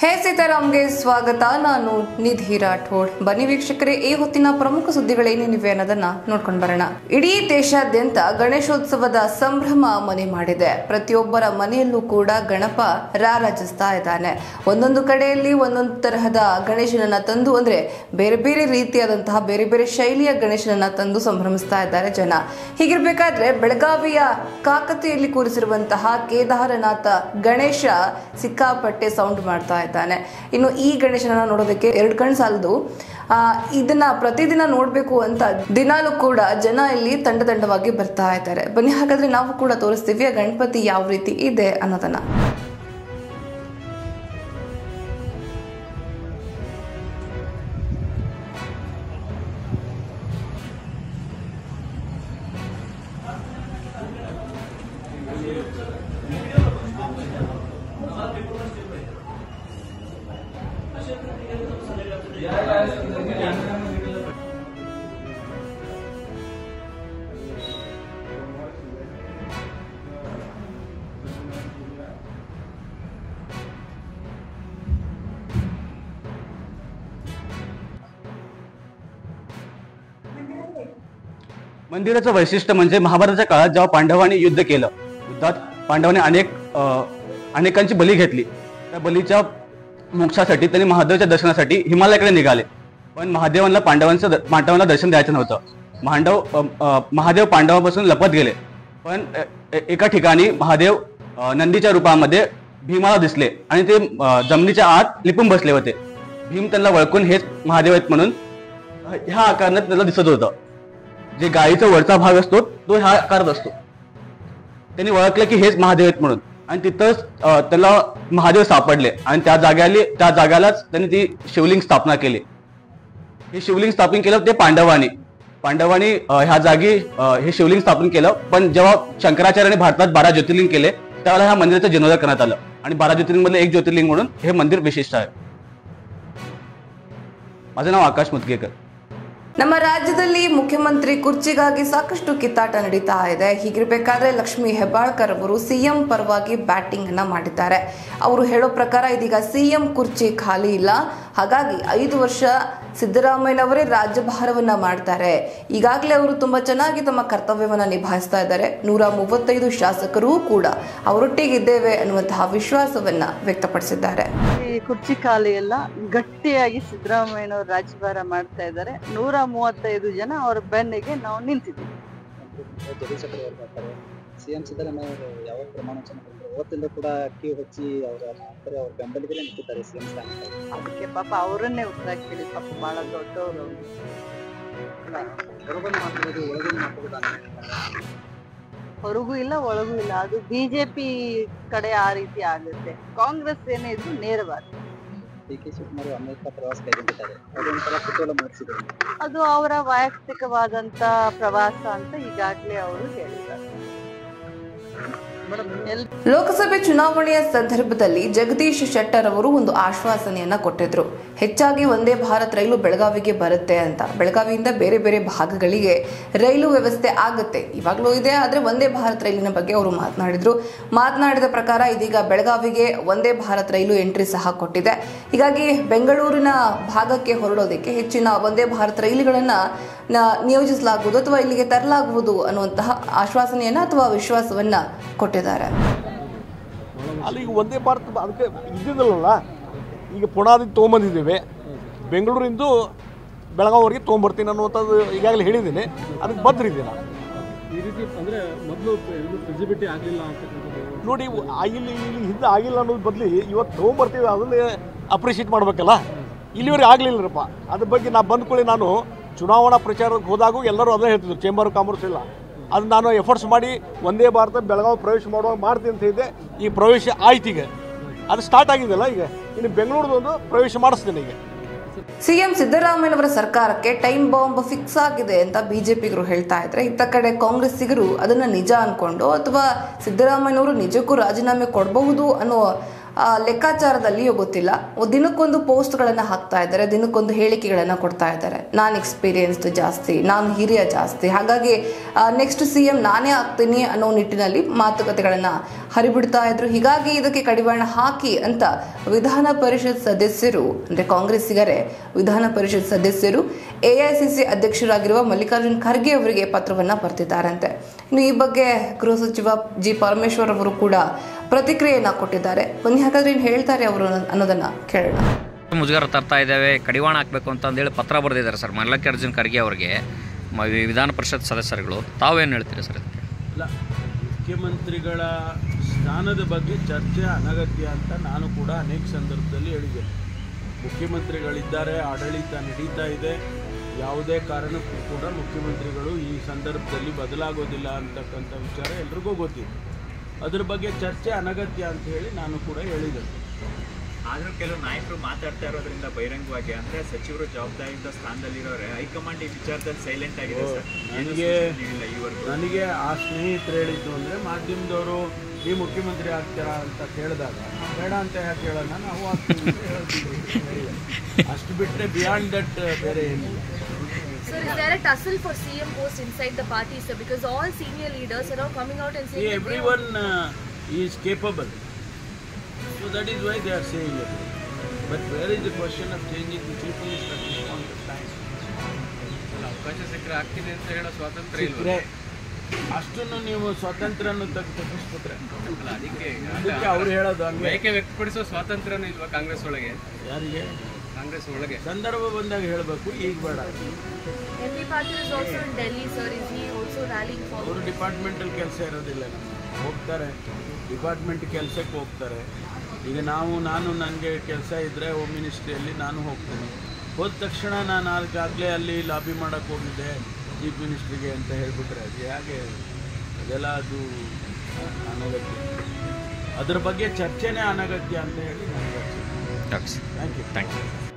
ಹೇ ಸೀತಾರಾಮ್ಗೆ ಸ್ವಾಗತ ನಾನು ನಿಧಿ ರಾಠೋಡ್ ಬನ್ನಿ ವೀಕ್ಷಕರೇ ಈ ಹೊತ್ತಿನ ಪ್ರಮುಖ ಸುದ್ದಿಗಳೇನೇನಿವೆ ಅನ್ನೋದನ್ನ ನೋಡ್ಕೊಂಡು ಬರೋಣ ಇಡೀ ದೇಶಾದ್ಯಂತ ಗಣೇಶೋತ್ಸವದ ಸಂಭ್ರಮ ಮನೆ ಮಾಡಿದೆ ಪ್ರತಿಯೊಬ್ಬರ ಮನೆಯಲ್ಲೂ ಕೂಡ ಗಣಪ ರಾರಾಜಿಸ್ತಾ ಇದ್ದಾನೆ ಒಂದೊಂದು ಕಡೆಯಲ್ಲಿ ಒಂದೊಂದು ತರಹದ ಗಣೇಶನನ್ನ ತಂದು ಅಂದ್ರೆ ಬೇರೆ ಬೇರೆ ರೀತಿಯಾದಂತಹ ಬೇರೆ ಬೇರೆ ಶೈಲಿಯ ಗಣೇಶನನ್ನ ತಂದು ಸಂಭ್ರಮಿಸ್ತಾ ಇದ್ದಾರೆ ಜನ ಹೀಗಿರ್ಬೇಕಾದ್ರೆ ಬೆಳಗಾವಿಯ ಕಾಕತಿಯಲ್ಲಿ ಕೂರಿಸಿರುವಂತಹ ಕೇದಾರನಾಥ ಗಣೇಶ ಸಿಕ್ಕಾಪಟ್ಟೆ ಸೌಂಡ್ ಮಾಡ್ತಾ ಇದ್ದಾನೆ ಇನ್ನು ಈ ಗಣೇಶನ ನೋಡೋದಕ್ಕೆ ಎರಡು ಕಣ್ಣು ಸಾಲದು ಆ, ಇದನ್ನ ಪ್ರತಿದಿನ ನೋಡಬೇಕು ಅಂತ ದಿನಾಲೂ ಕೂಡ ಜನ ಇಲ್ಲಿ ತಂಡ ತಂಡವಾಗಿ ಬರ್ತಾ ಇದ್ದಾರೆ ಬನ್ನಿ ಹಾಗಾದ್ರೆ ನಾವು ಕೂಡ ತೋರಿಸ್ತೀವಿ ಆ ಗಣಪತಿ ಯಾವ ರೀತಿ ಇದೆ ಅನ್ನೋದನ್ನ मंदिराचं वैशिष्ट्य म्हणजे महाभारताच्या काळात जेव्हा पांडवांनी युद्ध केलं युद्धात पांडवांनी अनेक अं, अनेकांची बली घेतली त्या बलीच्या मोक्षासाठी त्यांनी महादेवाच्या दर्शनासाठी हिमालयाकडे निघाले पण महादेवांना पांडवांचं द- पांडवांना दर्शन द्यायचं नव्हतं मांडव अं, अं, महादेव पांडवापासून लपत गेले पण ए- ए- एका ठिकाणी महादेव अं, नंदीच्या रूपामध्ये भीमाला दिसले आणि ते अं, जमिनीच्या आत लिपून बसले होते भीम त्यांना वळकून हेच महादेव आहेत म्हणून अं, ह्या आकारानं त्याला दिसत होतं जे गायीचा वरचा भाग असतो तो ह्या आकारात असतो त्यांनी ओळखलं की हेच महादेव आहेत म्हणून आणि तिथंच अं, त्याला महादेव सापडले आणि त्या जाग्याला त्या जागालाच त्यांनी ती शिवलिंग स्थापना केली हे शिवलिंग स्थापन केलं ते पांडवांनी पांडवांनी अं, ह्या जागी अं, हे शिवलिंग स्थापन केलं पण जेव्हा शंकराचार्याने भारतात बारा ज्योतिर्लिंग केले त्यावेळेला ह्या मंदिराचं जीर्णोद्धार करण्यात आलं आणि बारा ज्योतिर्लिंग मधलं एक ज्योतिर्लिंग म्हणून हे मंदिर विशिष्ट आहे माझं नाव आकाश मुदगेकर ನಮ್ಮ ರಾಜ್ಯದಲ್ಲಿ ಮುಖ್ಯಮಂತ್ರಿ ಕುರ್ಚಿಗಾಗಿ ಸಾಕಷ್ಟು ಕಿತ್ತಾಟ ನಡೀತಾ ಇದೆ ಹೀಗಿರ್ಬೇಕಾದ್ರೆ ಲಕ್ಷ್ಮಿ ಹೆಬ್ಬಾಳ್ಕರ್ ಅವರು ಸಿಎಂ ಪರವಾಗಿ ಬ್ಯಾಟಿಂಗ್ ಅನ್ನ ಮಾಡಿದ್ದಾರೆ ಅವರು ಹೇಳೋ ಪ್ರಕಾರ ಇದೀಗ ಸಿಎಂ ಕುರ್ಚಿ ಖಾಲಿ ಇಲ್ಲ ಹಾಗಾಗಿ ಐದು ವರ್ಷ ಸಿದ್ದರಾಮಯ್ಯನವರೇ ರಾಜ್ಯಭಾರವನ್ನ ಮಾಡ್ತಾರೆ ಈಗಾಗಲೇ ಅವರು ತುಂಬಾ ಚೆನ್ನಾಗಿ ತಮ್ಮ ಕರ್ತವ್ಯವನ್ನ ನಿಭಾಯಿಸ್ತಾ ಇದ್ದಾರೆ ನೂರ ಮೂವತ್ತೈದು ಶಾಸಕರೂ ಕೂಡ ಅವರೊಟ್ಟಿಗಿದ್ದೇವೆ ಅನ್ನುವಂತಹ ವಿಶ್ವಾಸವನ್ನ ವ್ಯಕ್ತಪಡಿಸಿದ್ದಾರೆ ಈ ಕುರ್ಚಿ ಖಾಲಿ ಎಲ್ಲ ಗಟ್ಟಿಯಾಗಿ ಸಿದ್ದರಾಮಯ್ಯನವರು ರಾಜ್ಯಭಾರ ಮಾಡ್ತಾ ಇದ್ದಾರೆ ನೂರ ಮೂವತ್ತೈದು ಜನ ಅವರ ಬೆನ್ನಿಗೆ ನಾವು ನಿಂತಿದ್ದೀವಿ ಜಗದೀಶ್ ಶೆಟ್ಟರ್ ಅವ್ರು ಬರ್ತಾರೆ ಸಿಎಂ ಸಿದ್ದರಾಮಯ್ಯ ಅವರು ಯಾವ ಪ್ರಮಾಣ ವಚನ ಕೊಟ್ಟರು ಅವತ್ತಿಂದ ಕೂಡ ಕ್ಯೂ ಹಚ್ಚಿ ಅವರ ಅಂದ್ರೆ ಅವ್ರ ಬೆಂಬಲಿಗರೇ ನಿಂತಿದ್ದಾರೆ ಸಿಎಂ ಸ್ಥಾನಕ್ಕೆ ಅದಕ್ಕೆ ಪಾಪ ಅವರನ್ನೇ ಉತ್ತರ ಕೇಳಿ ಪಾಪ ಬಹಳ ದೊಡ್ಡವರು ಹೊರಬಂದು ಮಾತಾಡೋದು ಒಳಗೊಂದು ಮಾತಾಡೋದು ಹೊರಗೂ ಇಲ್ಲ ಒಳಗೂ ಇಲ್ಲ ಅದು ಬಿಜೆಪಿ ಕಡೆ ಆ ರೀತಿ ಆಗುತ್ತೆ ಕಾಂಗ್ರೆಸ್ ಏನೇ ಇದ್ರು ನೇರವಾದ ಡಿ ಕೆ ಶಿವಕುಮಾರ್ ಅಮೆರಿಕ ಪ್ರವಾಸ ಕೈಗೊಂಡಿದ್ದಾರೆ ಅದೊಂಥರ ಕುತೂಹಲ ಮೂಡಿಸಿದೆ ಅದು ಅವರ ವೈಯಕ್ತಿಕವಾದಂತ ಪ್ರವಾಸ ಅಂತ ಈಗಾಗಲೇ ಅವರು ಹೇಳಿದ್ದಾರೆ ಎಲ್ ಲೋಕಸಭೆ ಚುನಾವಣೆಯ ಸಂದರ್ಭದಲ್ಲಿ ಜಗದೀಶ್ ಶೆಟ್ಟರ್ ಅವರು ಒಂದು ಆಶ್ವಾಸನೆಯನ್ನ ಕೊಟ್ಟಿದ್ರು ಹೆಚ್ಚಾಗಿ ಒಂದೇ ಭಾರತ್ ರೈಲು ಬೆಳಗಾವಿಗೆ ಬರುತ್ತೆ ಅಂತ ಬೆಳಗಾವಿಯಿಂದ ಬೇರೆ ಬೇರೆ ಭಾಗಗಳಿಗೆ ರೈಲು ವ್ಯವಸ್ಥೆ ಆಗುತ್ತೆ ಇವಾಗಲೂ ಇದೆ ಆದರೆ ಒಂದೇ ಭಾರತ್ ರೈಲಿನ ಬಗ್ಗೆ ಅವರು ಮಾತನಾಡಿದ್ರು ಮಾತನಾಡಿದ ಪ್ರಕಾರ ಇದೀಗ ಬೆಳಗಾವಿಗೆ ಒಂದೇ ಭಾರತ್ ರೈಲು ಎಂಟ್ರಿ ಸಹ ಕೊಟ್ಟಿದೆ ಹೀಗಾಗಿ ಬೆಂಗಳೂರಿನ ಭಾಗಕ್ಕೆ ಹೊರಡೋದಕ್ಕೆ ಹೆಚ್ಚಿನ ಒಂದೇ ಭಾರತ್ ರೈಲುಗಳನ್ನ ನ- ನಿಯೋಜಿಸಲಾಗುವುದು ಅಥವಾ ಇಲ್ಲಿಗೆ ತರಲಾಗುವುದು ಅನ್ನುವಂತಹ ಆಶ್ವಾಸನೆಯನ್ನ ಅಥವಾ ವಿಶ್ವಾಸವನ್ನ ಕೊಟ್ಟಿದ್ದಾರೆ ಅಲ್ಲಿ ಈಗ ಒಂದೇ ಭಾರತ ಅದಕ್ಕೆ ಇದ್ದಿದ್ದಲ್ಲ ಈಗ ಪುಣಾದಿಂದ ತೊಗೊಂಬಂದಿದ್ದೇವೆ ಬೆಂಗಳೂರಿಂದು ಬೆಳಗಾವಿವರೆಗೆ ತೊಗೊಂಬರ್ತೀನಿ ಅನ್ನುವಂಥದ್ದು ಈಗಾಗಲೇ ಹೇಳಿದ್ದೀನಿ ಅದಕ್ಕೆ ಬದ್ರಿದ್ದೀನಿ ನಾನು ಈ ರೀತಿ ಅಂದ್ರೆ ಮೊದಲು ಇದು ಫಿಸಿಬಿಲಿಟಿ ಆಗಲಿಲ್ಲ ಅಂತಕ್ಕಂಥದ್ದು ನೋಡಿ ಇವು ಆ- ಇಲ್ಲಿ ಇಲ್ಲಿ ಹಿಂದೆ ಆಗಿಲ್ಲ ಅನ್ನೋದು ಬದಲಿ ಇವತ್ತು ತೊಗೊಂಬರ್ತೀವಿ ಅದನ್ನೇ ಅಪ್ರಿಷಿಯೇಟ್ ಮಾಡಬೇಕಲ್ಲ ಇಲ್ಲಿವರೆಗೆ ಆಗಲಿಲ್ಲರಪ್ಪ ಅದ್ರ ಬಗ್ಗೆ ನಾ ಬಂದ್ಕೊಳ್ಳಿ ನಾನು ಚುನಾವಣಾ ಪ್ರಚಾರಕ್ಕೆ ಹೋದಾಗೂ ಎಲ್ಲರೂ ಅದೇ ಹೇಳ್ತಿದ್ರು ಚೇಂಬರ್ ಆಫ್ ಕಾಮರ್ಸ್ ಇಲ್ಲ ಅದು ನಾನು ಎಫರ್ಟ್ಸ್ ಮಾಡಿ ಒಂದೇ ಭಾರತ ಬೆಳಗಾವಿ ಪ್ರವೇಶ ಮಾಡುವಾಗ ಮಾಡ್ತೀನಿ ಅಂತ ಇದ್ದೆ ಈ ಪ್ರವೇಶ ಆಯ್ತು ಈಗ ಅದು ಸ್ಟಾರ್ಟ್ ಆಗಿದೆಯಲ್ಲ ಈಗ ಇನ್ನು ಬೆಂಗಳೂರದೊಂದು ಪ್ರವೇಶ ಮಾಡಿಸ್ತೀನಿ ಈಗ ಸಿಎಂ ಸಿದ್ದರಾಮಯ್ಯನವರ ಸರ್ಕಾರಕ್ಕೆ ಟೈಮ್ ಬಾಂಬ್ ಫಿಕ್ಸ್ ಆಗಿದೆ ಅಂತ ಬಿಜೆಪಿಗರು ಹೇಳ್ತಾ ಇದ್ರೆ ಇತ್ತ ಕಡೆ ಕಾಂಗ್ರೆಸ್ಸಿಗರು ಅದನ್ನ ನಿಜ ಅನ್ಕೊಂಡು ಅಥವಾ ಸಿದ್ದರಾಮಯ್ಯನವರು ನಿಜಕ್ಕೂ ರಾಜೀನಾಮೆ ಕೊಡಬಹುದು ಅನ್ನೋ ಆ, ಲೆಕ್ಕಾಚಾರದಲ್ಲಿಯೋ ಗೊತ್ತಿಲ್ಲ ದಿನಕ್ಕೊಂದು ಪೋಸ್ಟ್ಗಳನ್ನು ಹಾಕ್ತಾ ಇದ್ದಾರೆ ದಿನಕ್ಕೊಂದು ಹೇಳಿಕೆಗಳನ್ನು ಕೊಡ್ತಾ ಇದ್ದಾರೆ ನಾನು ಎಕ್ಸ್ಪೀರಿಯನ್ಸ್ಡ್ ಜಾಸ್ತಿ ನಾನು ಹಿರಿಯ ಜಾಸ್ತಿ ಹಾಗಾಗಿ ನೆಕ್ಸ್ಟ್ ಸಿ ಎಂ ನಾನೇ ಆಗ್ತೀನಿ ಅನ್ನೋ ನಿಟ್ಟಿನಲ್ಲಿ ಮಾತುಕತೆಗಳನ್ನು ಹರಿಬಿಡ್ತಾ ಇದ್ರು ಹೀಗಾಗಿ ಇದಕ್ಕೆ ಕಡಿವಾಣ ಹಾಕಿ ಅಂತ ವಿಧಾನ ಪರಿಷತ್ ಸದಸ್ಯರು ಅಂದರೆ ಕಾಂಗ್ರೆಸ್ಸಿಗರೇ ವಿಧಾನ ಪರಿಷತ್ ಸದಸ್ಯರು ಎಐಸಿಸಿ ಅಧ್ಯಕ್ಷರಾಗಿರುವ ಮಲ್ಲಿಕಾರ್ಜುನ್ ಖರ್ಗೆ ಅವರಿಗೆ ಪತ್ರವನ್ನು ಬರೆದಿದ್ದಾರಂತೆ ಇನ್ನು ಈ ಬಗ್ಗೆ ಗೃಹ ಸಚಿವ ಜಿ ಪರಮೇಶ್ವರ್ ಅವರು ಕೂಡ ಪ್ರತಿಕ್ರಿಯೆಯನ್ನ ಕೊಟ್ಟಿದ್ದಾರೆ ಬನ್ನಿ ಹಾಗಾದ್ರೆ ಏನು ಹೇಳ್ತಾರೆ ಅವರು ಅನ್ನೋದನ್ನ ಕೇಳೋಣ ಮುಜುಗರ ತರ್ತಾ ಇದ್ದೇವೆ ಕಡಿವಾಣ ಹಾಕಬೇಕು ಅಂತಂದೇಳಿ ಪತ್ರ ಬರೆದಿದ್ದಾರೆ ಸರ್ ಮಲ್ಲಿಕಾರ್ಜುನ್ ಖರ್ಗೆ ಅವರಿಗೆ ಮ- ವಿಧಾನ ಪರಿಷತ್ ಸದಸ್ಯರುಗಳು ತಾವೇನು ಹೇಳ್ತೀರಿ ಸರ್ ಇದಕ್ಕೆ ಇಲ್ಲ ಮುಖ್ಯಮಂತ್ರಿಗಳ ಸ್ಥಾನದ ಬಗ್ಗೆ ಚರ್ಚೆ ಅನಗತ್ಯ ಅಂತ ನಾನು ಕೂಡ ಅನೇಕ ಸಂದರ್ಭದಲ್ಲಿ ಹೇಳಿದ್ದೇನೆ ಮುಖ್ಯಮಂತ್ರಿಗಳಿದ್ದಾರೆ ಆಡಳಿತ ನಡೀತಾ ಇದೆ ಯಾವುದೇ ಕಾರಣಕ್ಕೂ ಕೂಡ ಮುಖ್ಯಮಂತ್ರಿಗಳು ಈ ಸಂದರ್ಭದಲ್ಲಿ ಬದಲಾಗೋದಿಲ್ಲ ಅಂತಕ್ಕಂಥ ವಿಚಾರ ಎಲ್ರಿಗೂ ಗೊತ್ತಿದೆ ಅದ್ರ ಬಗ್ಗೆ ಚರ್ಚೆ ಅನಗತ್ಯ ಅಂತ ಹೇಳಿ ನಾನು ಕೂಡ ಹೇಳಿದ್ದೇನೆ ಆದ್ರೂ ಕೆಲವು ನಾಯಕರು ಮಾತಾಡ್ತಾ ಇರೋದ್ರಿಂದ ಬಹಿರಂಗವಾಗಿ ಅಂದ್ರೆ ಸಚಿವರು ಜವಾಬ್ದಾರಿಯುತ ಸ್ಥಾನದಲ್ಲಿರೋರೆ ಹೈಕಮಾಂಡ್ ಈ ವಿಚಾರದಲ್ಲಿ ಸೈಲೆಂಟ್ ಆಗಿದೆ ಸರ್ ಏನು ನನಗೆ ಸೂಚನೆ ನೀಡಿಲ್ಲ ಈವರೆಗೂ ನನಗೆ ಆ ಸ್ನೇಹಿತರು ಹೇಳಿದ್ದು ಅಂದರೆ ಮಾಧ್ಯಮದವರು ಈ ಮುಖ್ಯಮಂತ್ರಿ ಆಗ್ತೀರಾ ಅಂತ ಕೇಳಿದಾಗ ಬೇಡ ಅಂತ ಯಾಕೆ ಹೇಳೋಣ ನಾವು ಆಗ್ತೀವಿ ಅಂತ ಹೇಳ್ತೀವಿ ಹೇಳಿದೆ. ಅಷ್ಟು ಬಿಟ್ಟರೆ ಬಿಯಾಂಡ್ ದಟ್ ಬೇರೆ ಏನಿಲ್ಲ Sir, is there a tussle for CM post inside the party, sir? Because all senior leaders are now coming out and saying that they everyone is capable so that is why they are saying it but where is the question of changing the chief minister time ಅವಕಾಶ ಸಿಕ್ಕರೆ ಆಗ್ತೀನಿ ಅಂತ ಹೇಳೋ ಸ್ವಾತಂತ್ರ್ಯ ಸಿಕ್ಕರೆ ಅಷ್ಟನ್ನು ನೀವು ಸ್ವಾತಂತ್ರ್ಯವನ್ನು ತೆಗೆದು ತಪ್ಪಿಸ್ಬಿಟ್ರೆ ಇಲ್ಲ ಅದಕ್ಕೆ ಅದಕ್ಕೆ ಅವ್ರು ಹೇಳೋದು ಹಂಗೆ ಬಯಕೆ ವ್ಯಕ್ತಪಡಿಸೋ ಸ್ವಾತಂತ್ರ್ಯನೂ ಇಲ್ವಾ ಕಾಂಗ್ರೆಸ್ ಒಳಗೆ ಯಾರಿಗೆ ಕಾಂಗ್ರೆಸ್ ಒಳಗೆ ಸಂದರ್ಭ ಬಂದಾಗ ಹೇಳಬೇಕು ಈಗ ಬೇಡ MB Patil is also in Delhi, sir. Is he also rallying for? ಅವರು ಡಿಪಾರ್ಟ್ಮೆಂಟಲ್ಲಿ ಕೆಲಸ ಇರೋದಿಲ್ಲ ನಮ್ಮ ಹೋಗ್ತಾರೆ ಡಿಪಾರ್ಟ್ಮೆಂಟ್ ಕೆಲಸಕ್ಕೆ ಹೋಗ್ತಾರೆ ಈಗ ನಾವು ನಾನು ನನಗೆ ಕೆಲಸ ಇದ್ದರೆ ಹೋಮ್ ಮಿನಿಸ್ಟ್ರಿಯಲ್ಲಿ ನಾನು ಹೋಗ್ತೀನಿ ಹೋದ ತಕ್ಷಣ ನಾನು ಆಗಲೇ ಅಲ್ಲಿ ಲಾಬಿ ಮಾಡೋಕ್ಕೆ ಹೋಗಿದ್ದೆ ಚೀಫ್ ಮಿನಿಸ್ಟ್ರಿಗೆ ಅಂತ ಹೇಳಿಬಿಟ್ರೆ ಅದು ಹೇಗೆ ಅದೆಲ್ಲ ಅದು ಅನಗತ್ಯ ಅದ್ರ ಬಗ್ಗೆ ಚರ್ಚೆನೇ ಅನಗತ್ಯ ಅಂತ ಹೇಳಿ ನನಗೆ thanks thank you thank you